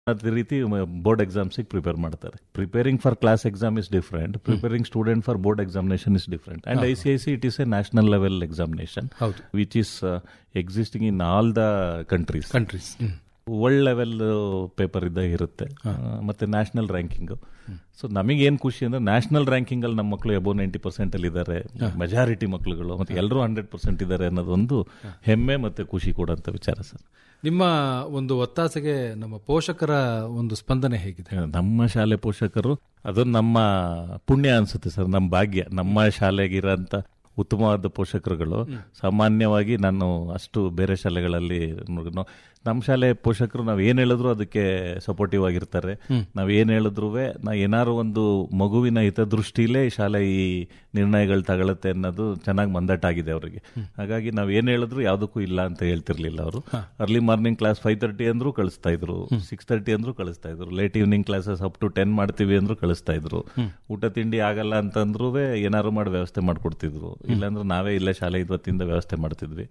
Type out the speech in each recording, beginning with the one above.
ಅದೇ ರೀತಿ ಬೋರ್ಡ್ ಎಕ್ಸಾಮ್ಸಿಗೆ ಪ್ರಿಪೇರ್ ಮಾಡ್ತಾರೆ preparing for class exam is different preparing student for board examination is different and I C I C it is a national level examination ಹೌದು which is existing in all the countries countries world level paper ಇದ್ದಾಗ ಇರುತ್ತೆ ಆ, ಮತ್ತೆ national ranking so ನಮಗೇನು ಖುಷಿ ಅಂದ್ರೆ national ranking ಅಲ್ಲಿ ನಮ್ಮ ಮಕ್ಕಳು ಎಬೋ ನೈಂಟಿ ಪರ್ಸೆಂಟ್ ಅಲ್ಲಿ ಇದ್ದಾರೆ ಮೆಜಾರಿಟಿ ಮಕ್ಕಳುಗಳು ಮತ್ತೆ ಎಲ್ಲರೂ ಹಂಡ್ರೆಡ್ ಪರ್ಸೆಂಟ್ ಇದ್ದಾರೆ ಅನ್ನೋದೊಂದು ಹೆಮ್ಮೆ ಮತ್ತೆ ಖುಷಿ ಕೊಡುವಂತ ವಿಚಾರ ಸರ್ ನಿಮ್ಮ ಒಂದು ಒತ್ತಾಸೆಗೆ ನಮ್ಮ ಪೋಷಕರ ಒಂದು ಸ್ಪಂದನೆ ಹೇಗಿದೆ ನಮ್ಮ ಶಾಲೆ ಪೋಷಕರು ಅದು ನಮ್ಮ ಪುಣ್ಯ ಅನ್ಸುತ್ತೆ ಸರ್ ನಮ್ಮ ಭಾಗ್ಯ ನಮ್ಮ ಶಾಲೆಗಿರೋಂಥ ಉತ್ತಮವಾದ ಪೋಷಕರುಗಳು ಸಾಮಾನ್ಯವಾಗಿ ನಾನು ಅಷ್ಟು ಬೇರೆ ಶಾಲೆಗಳಲ್ಲಿ ನೋಡ್- ನಮ್ಮ ಶಾಲೆ ಪೋಷಕರು ನಾವು ಏನ್ ಹೇಳಿದ್ರು ಅದಕ್ಕೆ ಸಪೋರ್ಟಿವ್ ಆಗಿರ್ತಾರೆ ನಾವ್ ಏನ್ ಹೇಳಿದ್ರು ನಾ ಏನಾರು ಒಂದು ಮಗುವಿನ ಹಿತದೃಷ್ಟಿಲೇ ಈ ಶಾಲೆ ಈ ನಿರ್ಣಯಗಳು ತಗೊಳುತ್ತೆ ಅನ್ನೋದು ಚೆನ್ನಾಗಿ ಮಂದಟ್ಟಾಗಿದೆ ಅವರಿಗೆ ಹಾಗಾಗಿ ನಾವ್ ಏನ್ ಹೇಳಿದ್ರು ಯಾವ್ದಕ್ಕೂ ಇಲ್ಲ ಅಂತ ಹೇಳ್ತಿರ್ಲಿಲ್ಲ ಅವರು early morning class five thirty ಅಂದ್ರೂ ಕಳಿಸ್ತಾ ಇದ್ರು ಸಿಕ್ಸ್ ತರ್ಟಿ ಅಂದ್ರೂ ಕಳಿಸ್ತಾ ಇದ್ರು late evening classes up to ten ಮಾಡ್ತೀವಿ ಅಂದ್ರೂ ಕಳಿಸ್ತಾ ಇದ್ರು ಊಟ ತಿಂಡಿ ಆಗಲ್ಲ ಅಂತಂದ್ರೂ ಏನಾರು ಮಾಡಿ ವ್ಯವಸ್ಥೆ ಮಾಡ್ಕೊಡ್ತಿದ್ರು ಇಲ್ಲಾಂದ್ರೆ ನಾವೇ ಇಲ್ಲೇ ಶಾಲೆ ಇವತ್ತಿಂದ ವ್ಯವಸ್ಥೆ ಮಾಡ್ತಿದ್ವಿ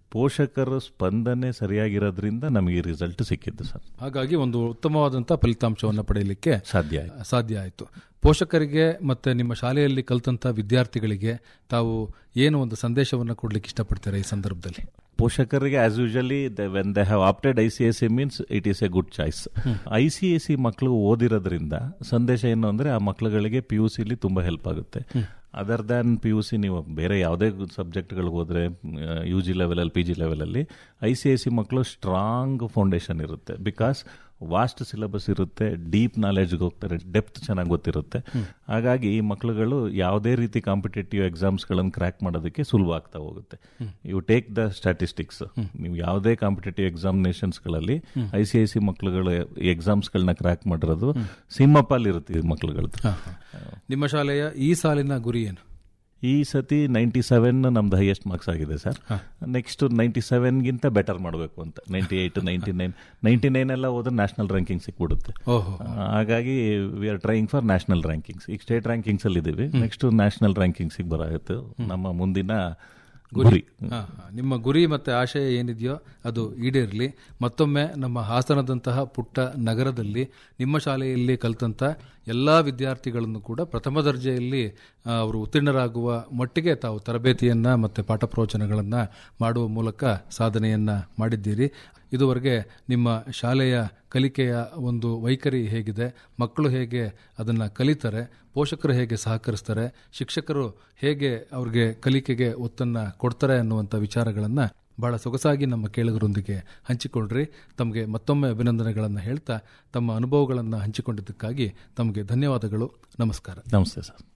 ಪೋಷಕರ ಸ್ಪಂದನೆ ಸರಿಯಾಗಿರೋದ್ರಿಂದ ನಮಗೆ ರಿಸಲ್ಟ್ ಸಿಕ್ಕಿದ್ದು ಸರ್ ಹಾಗಾಗಿ ಒಂದು ಉತ್ತಮವಾದಂತಹ ಫಲಿತಾಂಶವನ್ನು ಪಡೆಯಲಿಕ್ಕೆ ಸಾಧ್ಯ ಆಯ್ತು ಸಾಧ್ಯ ಆಯಿತು ಪೋಷಕರಿಗೆ ಮತ್ತೆ ನಿಮ್ಮ ಶಾಲೆಯಲ್ಲಿ ಕಲಿತಂತ ವಿದ್ಯಾರ್ಥಿಗಳಿಗೆ ತಾವು ಏನು ಒಂದು ಸಂದೇಶವನ್ನು ಕೊಡ್ಲಿಕ್ಕೆ ಇಷ್ಟಪಡ್ತೀರಾ ಈ ಸಂದರ್ಭದಲ್ಲಿ ಪೋಷಕರಿಗೆ as usually when they have opted I C S C means it is a good choice I C S C ಮಕ್ಕಳು ಓದಿರೋದ್ರಿಂದ ಸಂದೇಶ ಏನು ಅಂದ್ರೆ ಆ ಮಕ್ಕಳುಗಳಿಗೆ ಪಿ ಯು ಸಿಲಿ ತುಂಬಾ ಹೆಲ್ಪ್ ಆಗುತ್ತೆ other than P U C ನೀವು ಬೇರೆ ಯಾವುದೇ ಸಬ್ಜೆಕ್ಟ್ಗಳಿಗೆ ಹೋದ್ರೆ ಯು ಜಿ ಲೆವೆಲಲ್ಲಿ ಪಿ ಜಿ ಲೆವೆಲಲ್ಲಿ ಐ ಸಿ ಎಸ್ ಸಿ ಮಕ್ಕಳು ಸ್ಟ್ರಾಂಗ್ ಫೌಂಡೇಶನ್ ಇರುತ್ತೆ ಬಿಕಾಸ್ ವಾಸ್ಟ್ ಸಿಲೆಬಸ್ ಇರುತ್ತೆ ಡೀಪ್ ನಾಲೆಜ್ಗೆ ಹೋಗ್ತಾರೆ ಡೆಪ್ತ್ ಚೆನ್ನಾಗಿ ಗೊತ್ತಿರುತ್ತೆ ಹಾಗಾಗಿ ಈ ಮಕ್ಕಳುಗಳು ಯಾವುದೇ ರೀತಿ ಕಾಂಪಿಟೇಟಿವ್ ಎಕ್ಸಾಮ್ಸ್ಗಳನ್ನು ಕ್ರ್ಯಾಕ್ ಮಾಡೋದಕ್ಕೆ ಸುಲಭ ಆಗ್ತಾ ಹೋಗುತ್ತೆ ಯು ಟೇಕ್ ದ ಸ್ಟ್ಯಾಟಿಸ್ಟಿಕ್ಸ್ ನೀವು ಯಾವುದೇ ಕಾಂಪಿಟೇಟಿವ್ ಎಕ್ಸಾಮಿನೇಷನ್ಸ್ಗಳಲ್ಲಿ ಐ ಸಿ ಐ ಸಿ ಮಕ್ಕಳುಗಳು ಎಕ್ಸಾಮ್ಸ್ಗಳನ್ನ ಕ್ರ್ಯಾಕ್ ಮಾಡಿರೋದು ಸಿಂಹಪಾಲ್ ಇರುತ್ತೆ ಈ ಮಕ್ಕಳುಗಳದ್ದು ನಿಮ್ಮ ಶಾಲೆಯ ಈ ಸಾಲಿನ ಗುರಿ ಏನು ಈ ಸತಿ ನೈಂಟಿ ಸೆವೆನ್ ನಮ್ದು ಹೈಯೆಸ್ಟ್ ಮಾರ್ಕ್ಸ್ ಆಗಿದೆ ಸರ್ ನೆಕ್ಸ್ಟ್ ನೈಂಟಿ ಸೆವೆನ್ಗಿಂತ ಬೆಟರ್ ಮಾಡಬೇಕು ಅಂತ ninety eight ninety nine ninety nine ಎಲ್ಲ ಹೋದ್ರೆ ನ್ಯಾಷನಲ್ ರ್ಯಾಂಕಿಂಗ್ ಸಿಕ್ಬಿಡುತ್ತೆ ಓಹೋ ಹಾಗಾಗಿ we are trying for national rankings ಈಗ ಸ್ಟೇಟ್ ರ್ಯಾಂಕಿಂಗ್ಸ್ ಅಲ್ಲಿ ಇದ್ದೀವಿ ನೆಕ್ಸ್ಟ್ ನ್ಯಾಷನಲ್ ರ್ಯಾಂಕಿಂಗ್ಸ್ ಬರಾಗುತ್ತೆ ನಮ್ಮ ಮುಂದಿನ ಗುರಿ ಹಾ, ಹಾ. ನಿಮ್ಮ ಗುರಿ ಮತ್ತೆ ಆಶಯ ಏನಿದೆಯೋ ಅದು ಈಡೇರಲಿ ಮತ್ತೊಮ್ಮೆ ನಮ್ಮ ಹಾಸನದಂತಹ ಪುಟ್ಟ ನಗರದಲ್ಲಿ ನಿಮ್ಮ ಶಾಲೆಯಲ್ಲಿ ಕಲಿತಂತ ಎಲ್ಲ ವಿದ್ಯಾರ್ಥಿಗಳನ್ನು ಕೂಡ ಪ್ರಥಮ ದರ್ಜೆಯಲ್ಲಿ ಆ, ಅವರು ಉತ್ತೀರ್ಣರಾಗುವ ಮಟ್ಟಿಗೆ ತಾವು ತರಬೇತಿಯನ್ನ ಮತ್ತೆ ಪಾಠ ಪ್ರವಚನಗಳನ್ನ ಮಾಡುವ ಮೂಲಕ ಸಾಧನೆಯನ್ನ ಮಾಡಿದ್ದೀರಿ ಇದುವರೆಗೆ ನಿಮ್ಮ ಶಾಲೆಯ ಕಲಿಕೆಯ ಒಂದು ವೈಖರಿ ಹೇಗಿದೆ ಮಕ್ಕಳು ಹೇಗೆ ಅದನ್ನು ಕಲಿತಾರೆ ಪೋಷಕರು ಹೇಗೆ ಸಹಕರಿಸ್ತಾರೆ ಶಿಕ್ಷಕರು ಹೇಗೆ ಅವ್ರಿಗೆ ಕಲಿಕೆಗೆ ಒತ್ತನ್ನು ಕೊಡ್ತಾರೆ ಅನ್ನುವಂಥ ವಿಚಾರಗಳನ್ನು ಬಹಳ ಸೊಗಸಾಗಿ ನಮ್ಮ ಕೇಳುಗರೊಂದಿಗೆ ಹಂಚಿಕೊಂಡ್ರಿ ತಮಗೆ ಮತ್ತೊಮ್ಮೆ ಅಭಿನಂದನೆಗಳನ್ನು ಹೇಳ್ತಾ ತಮ್ಮ ಅನುಭವಗಳನ್ನು ಹಂಚಿಕೊಂಡಿದ್ದಕ್ಕಾಗಿ ತಮಗೆ ಧನ್ಯವಾದಗಳು ನಮಸ್ಕಾರ ನಮಸ್ತೆ sir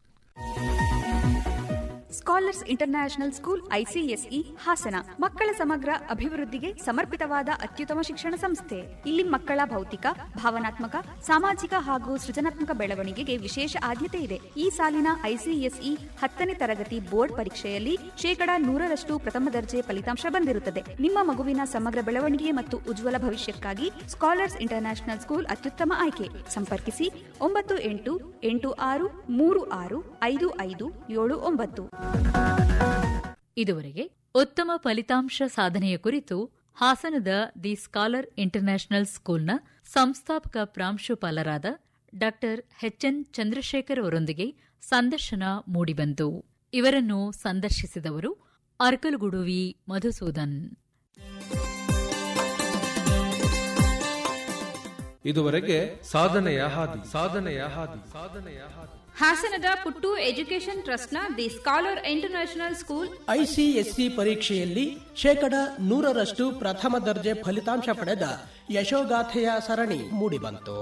scholars international school ICSE Hassan ಮಕ್ಕಳ ಸಮಗ್ರ ಅಭಿವೃದ್ಧಿಗೆ ಸಮರ್ಪಿತವಾದ ಅತ್ಯುತ್ತಮ ಶಿಕ್ಷಣ ಸಂಸ್ಥೆ ಇಲ್ಲಿ ಮಕ್ಕಳ ಭೌತಿಕ ಭಾವನಾತ್ಮಕ ಸಾಮಾಜಿಕ ಹಾಗೂ ಸೃಜನಾತ್ಮಕ ಬೆಳವಣಿಗೆಗೆ ವಿಶೇಷ ಆದ್ಯತೆ ಇದೆ ಈ ಸಾಲಿನ ಐಸಿಎಸ್ಇ ಹತ್ತನೇ ತರಗತಿ ಬೋರ್ಡ್ ಪರೀಕ್ಷೆಯಲ್ಲಿ ಶೇಕಡಾ ನೂರರಷ್ಟು ಪ್ರಥಮ ದರ್ಜೆ ಫಲಿತಾಂಶ ಬಂದಿರುತ್ತದೆ ನಿಮ್ಮ ಮಗುವಿನ ಸಮಗ್ರ ಬೆಳವಣಿಗೆ ಮತ್ತು ಉಜ್ವಲ ಭವಿಷ್ಯಕ್ಕಾಗಿ ಸ್ಕಾಲರ್ಸ್ ಇಂಟರ್ನ್ಯಾಷನಲ್ ಸ್ಕೂಲ್ ಅತ್ಯುತ್ತಮ ಆಯ್ಕೆ ಸಂಪರ್ಕಿಸಿ ಒಂಬತ್ತು ಎಂಟು ಎಂಟು ಆರು ಮೂರು ಆರು ಐದು ಐದು ಏಳು ಒಂಬತ್ತು ಇದುವರೆಗೆ ಉತ್ತಮ ಫಲಿತಾಂಶ ಸಾಧನೆಯ ಕುರಿತು ಹಾಸನದ ದಿ ಸ್ಕಾಲರ್ ಇಂಟರ್ನ್ಯಾಷನಲ್ ಸ್ಕೂಲ್ನ ಸಂಸ್ಥಾಪಕ ಪ್ರಾಂಶುಪಾಲರಾದ ಡಾ ಎಚ್ಎನ್ ಚಂದ್ರಶೇಖರ್ ಅವರೊಂದಿಗೆ ಸಂದರ್ಶನ ಮೂಡಿಬಂತು ಇವರನ್ನು ಸಂದರ್ಶಿಸಿದವರು ಅರ್ಕಲುಗುಡುವಿ ಮಧುಸೂದನ್ ಇದುವರೆಗೆ ಸಾಧನೆಯ ಹಾದಿ ಸಾಧನೆಯ ಹಾದಿ ಸಾಧನೆಯ ಹಾದಿ ಹಾಸನದ ಪುಟ್ಟು ಎಜುಕೇಷನ್ ಟ್ರಸ್ಟ್ನ the scholar international school ICSC ಪರೀಕ್ಷೆಯಲ್ಲಿ ಶೇಕಡ ನೂರರಷ್ಟು ಪ್ರಥಮ ದರ್ಜೆ ಫಲಿತಾಂಶ ಪಡೆದ ಯಶೋಗಾಥೆಯ ಸರಣಿ ಮೂಡಿಬಂತು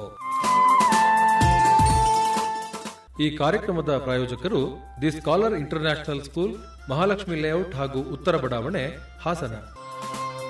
ಈ ಕಾರ್ಯಕ್ರಮದ ಪ್ರಾಯೋಜಕರು the scholar international school Mahalakshmi layout ಹಾಗೂ ಉತ್ತರ ಬಡಾವಣೆ ಹಾಸನ